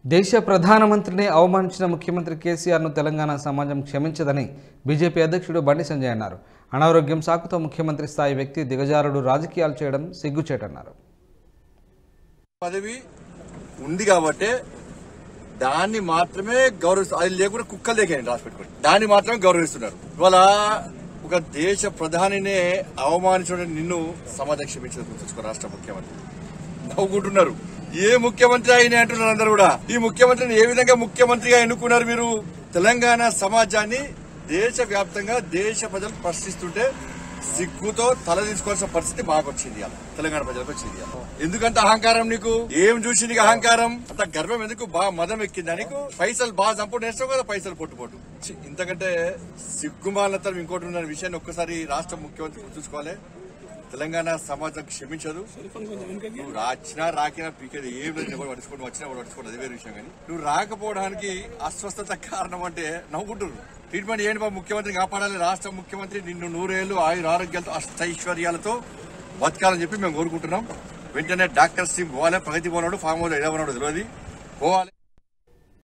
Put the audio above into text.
దేశ ప్రధానమంత్రిని అవమానించిన ముఖ్యమంత్రి కేసీఆర్ను తెలంగాణ సమాజం క్షమించదని బీజేపీ అధ్యక్షుడు బండి సంజయ్ అన్నారు అనారోగ్యం సాకుతో ముఖ్యమంత్రి స్థాయి వ్యక్తి దిగజారుడు రాజకీయాలు చేయడం సిగ్గుచేటన్నారు పదవి ఉంది కాబట్టి దాన్ని మాత్రమే గౌరవిస్తారు అది లేకుండా కుక్కలు లేకండి రాసి పెట్టుకోండి దాన్ని మాత్రమే గౌరవిస్తున్నారు ఇవాళ ఒక దేశ ప్రధానినే అవమానించడం నిన్ను సమాజం క్షమించదు గుర్తుంచుకో రాష్ట్ర ముఖ్యమంత్రి నవ్వుకుంటున్నారు ఏ ముఖ్యమంత్రి అయినా అంటున్నారు అందరూ కూడా ఈ ముఖ్యమంత్రిని ఏ విధంగా ముఖ్యమంత్రిగా ఎన్నుకున్నారు మీరు తెలంగాణ సమాజాన్ని దేశ వ్యాప్తంగా దేశ ప్రజలు ప్రశ్నిస్తుంటే సిగ్గుతో తల తీసుకోవాల్సిన పరిస్థితి మాకు వచ్చింది ఇవాళ. తెలంగాణ ప్రజలకు వచ్చింది ఇవాళ. ఎందుకంత అహంకారం నీకు ఏం చూసి నీకు అహంకారం అంత గర్వం ఎందుకు బాగా మదం ఎక్కిందా నీకు పైసలు బాగా చంపుడు నేస్తావు కదా పైసలు పొట్టు పొట్టు ఛీ, ఇంతకంటే సిగ్గుమాలతరం ఇంకోటి ఉన్న విషయాన్ని ఒక్కసారి రాష్ట్ర ముఖ్యమంత్రి గుర్తుంచుకోవాలి తెలంగాణ సమాజం క్షమించదు నువ్వు రాచినా రాకినా పీకేది ఏం లేదు ఎవరు పడుచుకోండి వచ్చినా ఎవరు పడుచుకోండి అది వేరే విషయం కానీ నువ్వు రాకపోవడానికి అస్వస్థత కారణం అంటే నవ్వుకుంటున్నారు ట్రీట్మెంట్ ఏంటి బాబు ముఖ్యమంత్రి కాపాడాలి రాష్ట్ర ముఖ్యమంత్రి నిన్ను నూరేళ్లు ఆయుర ఆరోగ్యాలతో అష్టైశ్వర్యాలతో బతకాలని చెప్పి మేము కోరుకుంటున్నాం వెంటనే డాక్టర్స్ టీం పోవాలి ప్రగతి పోనాడు ఫామ్ హౌస్ ఎలా ఉన్నాడు తెలియదు పోవాలి